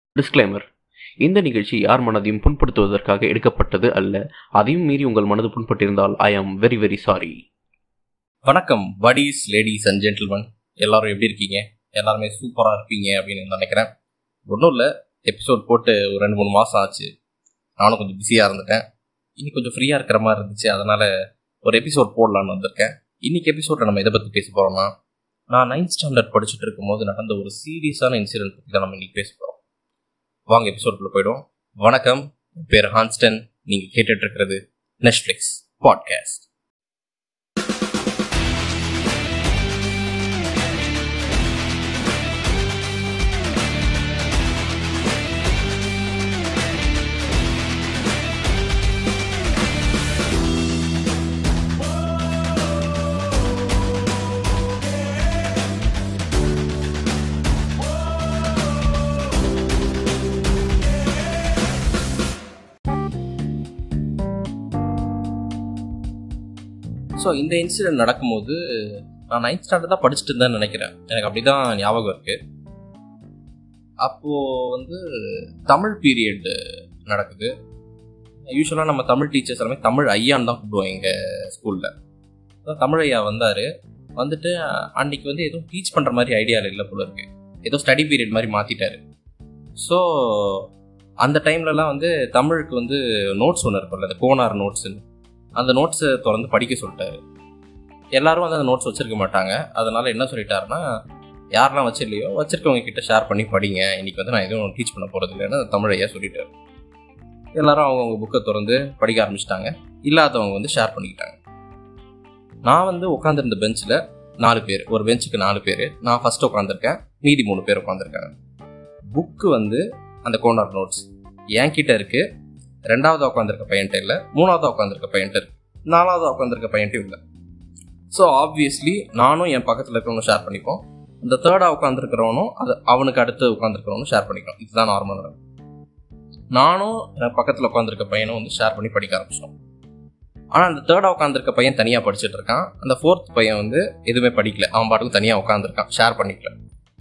disclaimer இந்த நிகழ்ச்சி யார் மனதையும் புண்படுத்துவதற்காக எடுக்கப்பட்டது அல்ல அதையும் மீறி உங்கள் மனது புண்பட்டிருந்தால் I am very very sorry வணக்கம் buddies லேடிஸ் அண்ட் ஜென்டில்மன் எல்லாரும் எப்படி இருக்கீங்க எல்லாருமே சூப்பராக இருப்பீங்க அப்படின்னு நினைக்கிறேன் ஒன்றும் இல்லை எபிசோட் போட்டு ஒரு ரெண்டு மூணு மாதம் ஆச்சு நானும் கொஞ்சம் பிஸியாக இருந்துட்டேன் இன்னைக்கு கொஞ்சம் ஃப்ரீயாக இருக்கிற மாதிரி இருந்துச்சு அதனால் ஒரு எபிசோட் போடலான்னு வந்திருக்கேன் இன்னைக்கு எபிசோடில் நம்ம எதை பற்றி பேச போகிறோம்னா நான் நைன்த் ஸ்டாண்டர்ட் படிச்சுட்டு இருக்கும்போது நடந்த ஒரு சீரியஸான இன்சிடென்ட் பற்றி தான் நம்ம இன்னைக்கு பேச போகிறோம் வாங்க எபிசோட்குள்ளே போயிடும் வணக்கம் என் பேர் ஹான்ஸ்டன் நீங்கள் கேட்டுட்டு இருக்கிறது நெட்ஃப்ளிக்ஸ் பாட்காஸ்ட் ஸோ இந்த இன்சிடென்ட் நடக்கும்போது நான் நைன்த் ஸ்டாண்டர்ட் தான் படிச்சுட்டு இருந்தேன்னு நினைக்கிறேன் எனக்கு அப்படி தான் ஞாபகம் இருக்கு அப்போது வந்து தமிழ் பீரியட் நடக்குது யூஸ்வலாக நம்ம தமிழ் டீச்சர்ஸ் எல்லாமே தமிழ் ஐயான்னு தான் கூப்பிடுவோம் எங்கள் ஸ்கூலில் தமிழ் ஐயா வந்தார் வந்துட்டு அன்னைக்கு வந்து எதுவும் டீச் பண்ணுற மாதிரி ஐடியாவில் இல்லை போல இருக்கு ஏதோ ஸ்டடி பீரியட் மாதிரி மாற்றிட்டாரு ஸோ அந்த டைம்லலாம் வந்து தமிழுக்கு வந்து நோட்ஸ் ஒன்று இருக்கும்ல அந்த கோனார் நோட்ஸ்ன்னு அந்த நோட்ஸை திறந்து படிக்க சொல்லிட்டாரு எல்லாரும் வந்து அந்த நோட்ஸ் வச்சிருக்க மாட்டாங்க அதனால என்ன சொல்லிட்டாருன்னா யாரெல்லாம் வச்சிருலையோ வச்சிருக்கவங்க கிட்ட ஷேர் பண்ணி படிங்க இன்னைக்கு வந்து நான் எதுவும் டீச் பண்ண போறது இல்லைன்னு தமிழ் ஐயா சொல்லிட்டாரு எல்லாரும் அவங்கவுங்க புக்கை திறந்து படிக்க ஆரம்பிச்சிட்டாங்க இல்லாதவங்க வந்து ஷேர் பண்ணிக்கிட்டாங்க நான் வந்து உட்காந்துருந்த பெஞ்சில் நாலு பேர் ஒரு பெஞ்சுக்கு நாலு பேர் நான் ஃபர்ஸ்ட் உட்காந்துருக்கேன் மீதி மூணு பேர் உட்காந்துருக்காங்க புக்கு வந்து அந்த கோனர் நோட்ஸ் என் கிட்ட இருக்கு ரெண்டாவது உட்காந்துருக்க பையன்ட்ட இல்லை மூணாவது உட்காந்துருக்க பையன்ட்ட இருக்கு நாலாவது உட்காந்துருக்க பையன்ட்டும் இல்லை ஸோ ஆப்வியஸ்லி நானும் என் பக்கத்தில் இருக்கிறவனும் ஷேர் பண்ணிப்போம் இந்த தேர்டாக உட்காந்துருக்கிறவனும் அது அவனுக்கு அடுத்து உட்காந்துருக்கிறவனும் ஷேர் பண்ணிக்கலாம் இதுதான் நார்மல் நடக்கும் நானும் என் பக்கத்தில் உட்காந்துருக்க பையனும் வந்து ஷேர் பண்ணி படிக்க ஆரம்பிச்சோம் ஆனால் அந்த தேர்டாக உட்காந்துருக்க பையன் தனியாக படிச்சுட்டு இருக்கான் அந்த ஃபோர்த் பையன் வந்து எதுவுமே படிக்கல அவன் பாட்டுக்கு தனியாக உட்காந்துருக்கான் ஷேர் பண்ணிக்கல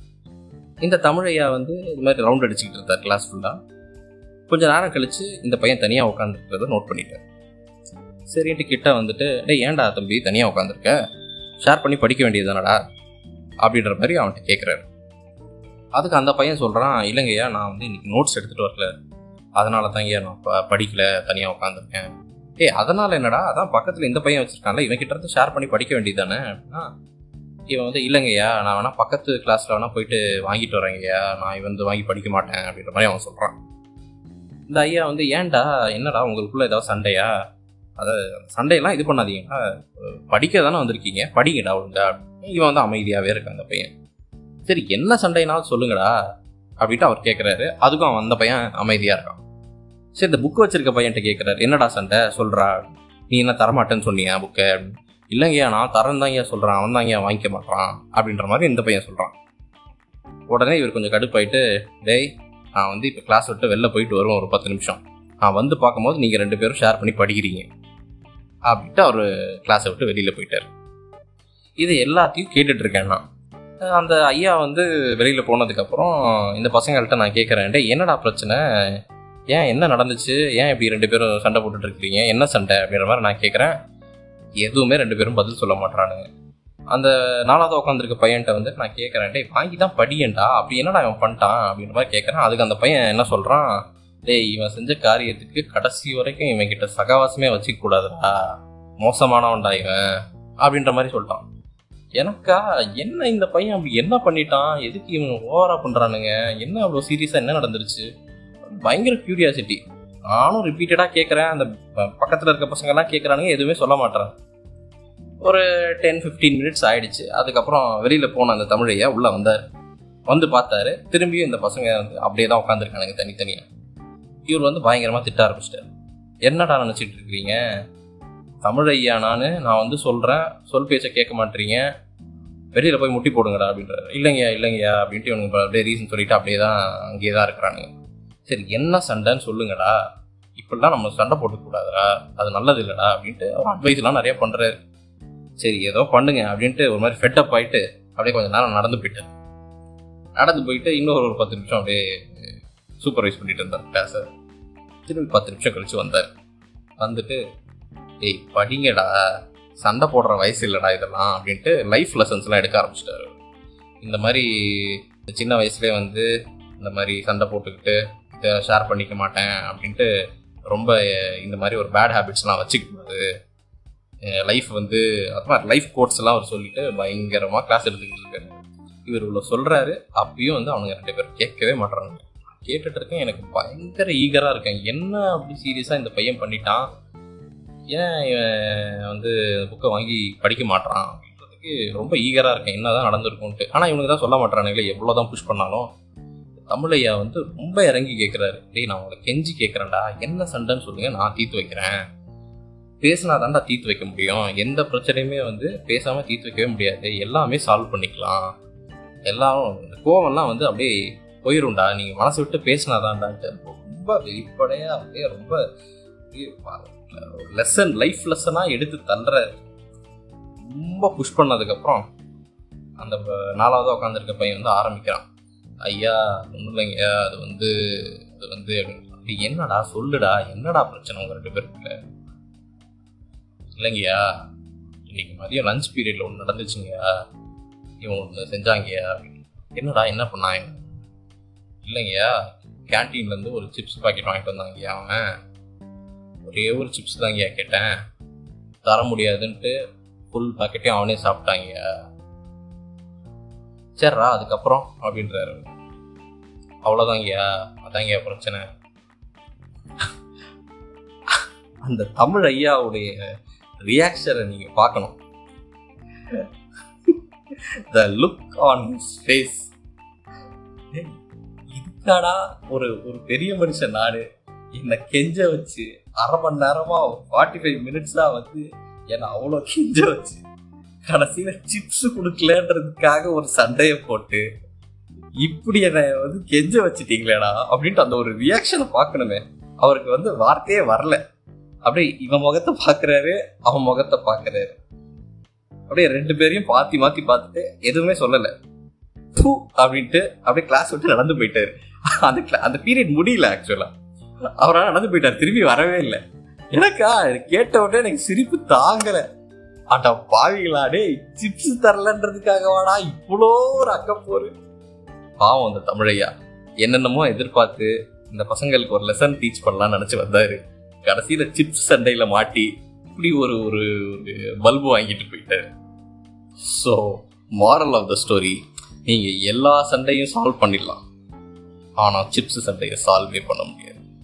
இந்த தமிழ் ஐயா வந்து இது மாதிரி ரவுண்ட் அடிச்சுக்கிட்டு இருந்தார் கிளாஸ் ஃபுல்லாக கொஞ்ச நேரம் கழிச்சு இந்த பையன் தனியாக உட்காந்துருக்கிறத நோட் பண்ணிட்டேன் சரின்ட்டு கிட்ட வந்துட்டு டேய் ஏன்டா தம்பி தனியாக உட்காந்துருக்க ஷேர் பண்ணி படிக்க வேண்டியது தானடா அப்படின்ற மாதிரி அவன்கிட்ட கேட்குறாரு அதுக்கு அந்த பையன் சொல்கிறான் இல்லைங்கய்யா நான் வந்து இன்னைக்கு நோட்ஸ் எடுத்துகிட்டு வரல அதனால தான் ஐயா நான் ப படிக்கல தனியாக உட்காந்துருக்கேன் ஏய் அதனால் என்னடா அதான் பக்கத்தில் இந்த பையன் வச்சுருக்கான்ல இவன் கிட்ட இருந்து ஷேர் பண்ணி படிக்க வேண்டியது தானே அப்படின்னா இவன் வந்து இல்லைங்கய்யா நான் வேணா பக்கத்து கிளாஸில் வேணா போயிட்டு வாங்கிட்டு வரேங்கய்யா நான் இவன் வந்து வாங்கி படிக்க மாட்டேன் அப்படின்ற மாதிரி அவன் சொல்கிறான் இந்த ஐயா வந்து ஏன்டா என்னடா உங்களுக்குள்ள ஏதாவது சண்டையா அதை சண்டையெல்லாம் இது பண்ணாதீங்கடா படிக்க தானே வந்திருக்கீங்க படிங்கடா ஒழுங்கா இவன் வந்து அமைதியாகவே இருக்கான் அந்த பையன் சரி என்ன சண்டைனாலும் சொல்லுங்கடா அப்படின்ட்டு அவர் கேட்குறாரு அதுக்கும் அவன் அந்த பையன் அமைதியாக இருக்கான் சரி இந்த புக்கு வச்சிருக்க பையன்ட்ட கேட்குறாரு என்னடா சண்டை சொல்கிறா நீ என்ன தரமாட்டேன்னு சொன்னியா புக்கை இல்லைங்கய்யா நான் தரேன் தான் ஏன் சொல்கிறான் அவன் தான் ஏன் வாங்கிக்க மாட்டான் அப்படின்ற மாதிரி இந்த பையன் சொல்கிறான் உடனே இவர் கொஞ்சம் கடுப்பாயிட்டு டேய் நான் வந்து இப்போ கிளாஸ் விட்டு வெளில போயிட்டு வருவேன் ஒரு பத்து நிமிஷம் நான் வந்து பார்க்கும்போது நீங்கள் ரெண்டு பேரும் ஷேர் பண்ணி படிக்கிறீங்க அப்படின்ட்டு அவர் கிளாஸை விட்டு வெளியில் போயிட்டார் இது எல்லாத்தையும் கேட்டுட்டு இருக்கேன் நான் அந்த ஐயா வந்து வெளியில் போனதுக்கப்புறம் இந்த பசங்கள்கிட்ட நான் கேட்குறேன் டே என்னடா பிரச்சனை ஏன் என்ன நடந்துச்சு ஏன் இப்படி ரெண்டு பேரும் சண்டை போட்டுட்டு இருக்கிறீங்க என்ன சண்டை அப்படின்ற மாதிரி நான் கேட்குறேன் எதுவுமே ரெண்டு பேரும் பதில் சொல்ல மாட்டானுங்க அந்த நாலாவது உட்காந்துருக்க பையன்ட்ட வந்து நான் கேட்குறேன் டேய் வாங்கி தான் படியேன்டா அப்படி என்னடா அவன் பண்ணிட்டான் அப்படின்ற மாதிரி கேட்குறேன் அதுக்கு அந்த பையன் என்ன சொல்கிறான் டேய் இவன் செஞ்ச காரியத்துக்கு கடைசி வரைக்கும் இவன் கிட்ட சகவாசமே வச்சுக்க கூடாதுடா மோசமானவன்டா இவன் அப்படின்ற மாதிரி சொல்லிட்டான் எனக்கா என்ன இந்த பையன் அப்படி என்ன பண்ணிட்டான் எதுக்கு இவன் ஓவரா பண்றானுங்க என்ன அவ்வளோ சீரியஸாக என்ன நடந்துருச்சு பயங்கர கியூரியாசிட்டி நானும் ரிப்பீட்டடாக கேட்குறேன் அந்த பக்கத்தில் இருக்க பசங்கெல்லாம் கேட்குறானுங்க எதுவுமே சொல்ல மாட்டேறான் ஒரு டென் ஃபிஃப்டீன் மினிட்ஸ் ஆயிடுச்சு அதுக்கப்புறம் வெளியில் போன அந்த தமிழையா உள்ளே வந்தார் வந்து பார்த்தாரு திரும்பியும் இந்த பசங்க வந்து அப்படியே தான் உட்காந்துருக்கானுங்க தனித்தனியாக இவர் வந்து பயங்கரமாக திட்ட ஆரம்பிச்சிட்டார் என்னடா நினச்சிட்டு இருக்கிறீங்க தமிழ் ஐயா நான் நான் வந்து சொல்கிறேன் சொல் பேச்சை கேட்க மாட்டீங்க வெளியில் போய் முட்டி போடுங்கடா அப்படின்றாரு இல்லைங்கய்யா இல்லைங்கய்யா அப்படின்ட்டு இவனுக்கு அப்படியே ரீசன் சொல்லிட்டு அப்படியே தான் அங்கேயே தான் இருக்கிறானுங்க சரி என்ன சண்டைன்னு சொல்லுங்கடா இப்படிலாம் நம்ம சண்டை போட்டுக்கூடாதுடா அது நல்லது இல்லைடா அப்படின்ட்டு அவர் அட்வைஸ்லாம் நிறைய பண்ணுறாரு சரி ஏதோ பண்ணுங்க அப்படின்ட்டு ஒரு மாதிரி ஃபெட்டப் ஆயிட்டு அப்படியே கொஞ்சம் நேரம் நடந்து போயிட்டார் நடந்து போயிட்டு இன்னொரு ஒரு பத்து நிமிஷம் அப்படியே சூப்பர்வைஸ் பண்ணிட்டு இருந்தார் கிளாஸை திரும்பி பத்து நிமிஷம் கழிச்சு வந்தார் வந்துட்டு ஏய் படிங்கடா சண்டை போடுற வயசு இல்லைடா இதெல்லாம் அப்படின்ட்டு லைஃப் லெசன்ஸ்லாம் எடுக்க ஆரம்பிச்சிட்டாரு இந்த மாதிரி சின்ன வயசுலேயே வந்து இந்த மாதிரி சண்டை போட்டுக்கிட்டு இதை ஷேர் பண்ணிக்க மாட்டேன் அப்படின்ட்டு ரொம்ப இந்த மாதிரி ஒரு பேட் ஹேபிட்ஸ்லாம் வச்சுக்கூடாது லைஃப் வந்து அது மாதிரி லைஃப் கோட்ஸ் எல்லாம் அவர் சொல்லிட்டு பயங்கரமாக கிளாஸ் எடுத்துக்கிட்டு இருக்காரு இவர் இவ்வளோ சொல்கிறாரு அப்பயும் வந்து அவனுங்க ரெண்டு பேரும் கேட்கவே மாட்டுறாங்க கேட்டுட்டு இருக்கேன் எனக்கு பயங்கர ஈகராக இருக்கேன் என்ன அப்படி சீரியஸாக இந்த பையன் பண்ணிட்டான் ஏன் இவன் வந்து புக்கை வாங்கி படிக்க மாட்டான் அப்படின்றதுக்கு ரொம்ப ஈகராக இருக்கேன் என்ன தான் நடந்திருக்கும்ட்டு ஆனால் இவனுக்கு தான் சொல்ல மாட்டானுங்களே எவ்வளோ தான் புஷ் பண்ணாலும் தமிழையா வந்து ரொம்ப இறங்கி கேட்குறாரு டேய் நான் உங்களை கெஞ்சி கேட்குறேன்டா என்ன சண்டைன்னு சொல்லுங்கள் நான் தீர்த்து வைக்கிறேன் பேசினா தாண்டா தீர்த்து வைக்க முடியும் எந்த பிரச்சனையுமே வந்து பேசாமல் தீர்த்து வைக்கவே முடியாது எல்லாமே சால்வ் பண்ணிக்கலாம் எல்லாம் கோவம்லாம் வந்து அப்படியே போயிரும்டா நீங்கள் மனசு விட்டு பேசினாதான்டான்ட்டு ரொம்ப வெளிப்படையாக அப்படியே ரொம்ப லெசன் லைஃப் லெசனாக எடுத்து தள்ளுற ரொம்ப புஷ் பண்ணதுக்கப்புறம் அந்த நாலாவது உட்காந்துருக்க பையன் வந்து ஆரம்பிக்கிறான் ஐயா ஒன்றும் இல்லைங்கய்யா அது வந்து அது வந்து அப்படி என்னடா சொல்லுடா என்னடா பிரச்சனை உங்கள் ரெண்டு பேருக்குள்ள இல்லைங்கய்யா இன்னைக்கு மதியம் லஞ்ச் பீரியடில் ஒன்று நடந்துச்சுங்கய்யா இவன் ஒன்று செஞ்சாங்கய்யா அப்படின்னு என்னடா என்ன பண்ணாங்க இல்லைங்கய்யா கேன்டீன்லேருந்து ஒரு சிப்ஸ் பாக்கெட் வாங்கிட்டு வந்தாங்கய்யா அவன் ஒரே ஒரு சிப்ஸ் தாங்கய்யா கேட்டேன் தர முடியாதுன்ட்டு ஃபுல் பாக்கெட்டையும் அவனே சாப்பிட்டாங்கய்யா சரிடா அதுக்கப்புறம் அப்படின்றாரு அவ்வளோதாங்கய்யா அதாங்கய்யா பிரச்சனை அந்த தமிழ் ஐயாவுடைய ரியாக்ஷனை நீங்கள் பார்க்கணும் the look on his face இதுக்காடா ஒரு ஒரு பெரிய மனுஷன் நாடு என்னை கெஞ்ச வச்சு அரை மணி நேரமா ஃபார்ட்டி ஃபைவ் மினிட்ஸா வந்து என்னை அவ்வளோ கெஞ்ச வச்சு கடைசியில சிப்ஸ் கொடுக்கலன்றதுக்காக ஒரு சண்டையை போட்டு இப்படி என்னை வந்து கெஞ்ச வச்சுட்டீங்களேடா அப்படின்ட்டு அந்த ஒரு ரியாக்ஷனை பார்க்கணுமே அவருக்கு வந்து வார்த்தையே வரல அப்படியே இவன் முகத்தை பார்க்கறாரு அவன் முகத்தை பார்க்கறாரு அப்படியே ரெண்டு பேரையும் மாத்தி மாத்தி பார்த்துட்டு எதுவுமே சொல்லலை பூ அப்படின்ட்டு அப்படியே கிளாஸ் விட்டு நடந்து போயிட்டாரு அந்த அந்த பீரியட் முடியல ஆக்சுவலா அவரால் நடந்து போயிட்டார் திரும்பி வரவே இல்லை எனக்கா கேட்ட உடனே எனக்கு சிரிப்பு தாங்கல அட்டா பாவிகளா டேய் சிப்ஸ் தரலன்றதுக்காக வாடா இவ்வளோ ஒரு அக்கப்போரு பாவம் அந்த தமிழையா என்னென்னமோ எதிர்பார்த்து இந்த பசங்களுக்கு ஒரு லெசன் டீச் பண்ணலாம்னு நினைச்சு வந்தாரு கடைசியில சிப்ஸ் சண்டையில மாட்டி இப்படி ஒரு ஒரு பல்பு வாங்கிட்டு போயிட்டாரு so moral of the story நீங்க எல்லா சண்டையும் சால்வ் பண்ணிடலாம் ஆனா சிப்ஸ் சண்டையை சால்வே பண்ண முடியாது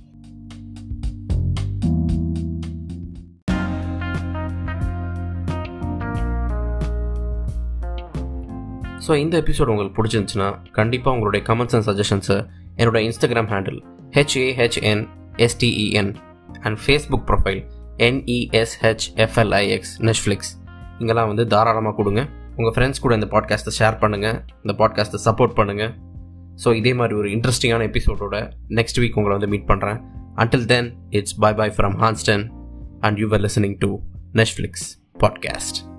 ஸோ இந்த எபிசோட் உங்களுக்கு பிடிச்சிருந்துச்சுன்னா கண்டிப்பாக உங்களுடைய கமெண்ட்ஸ் அண்ட் சஜஷன்ஸை என்னோட Instagram handle ஹெச்ஏஹெச்என் எஸ்டிஇஎன் and Facebook profile என்இஎஸ்ஹெச்எஃப்எல்ஐஎக்ஸ் Netflix இங்கெல்லாம் வந்து தாராளமாக கொடுங்க உங்கள் ஃப்ரெண்ட்ஸ் கூட இந்த பாட்காஸ்ட்டை ஷேர் பண்ணுங்கள் இந்த பாட்காஸ்ட்டை சப்போர்ட் பண்ணுங்கள் ஸோ இதே மாதிரி ஒரு இன்ட்ரெஸ்டிங்கான எபிசோடோட நெக்ஸ்ட் வீக் உங்களை வந்து மீட் பண்ணுறேன் until then it's bye bye from Hanston and you are listening to Netflix podcast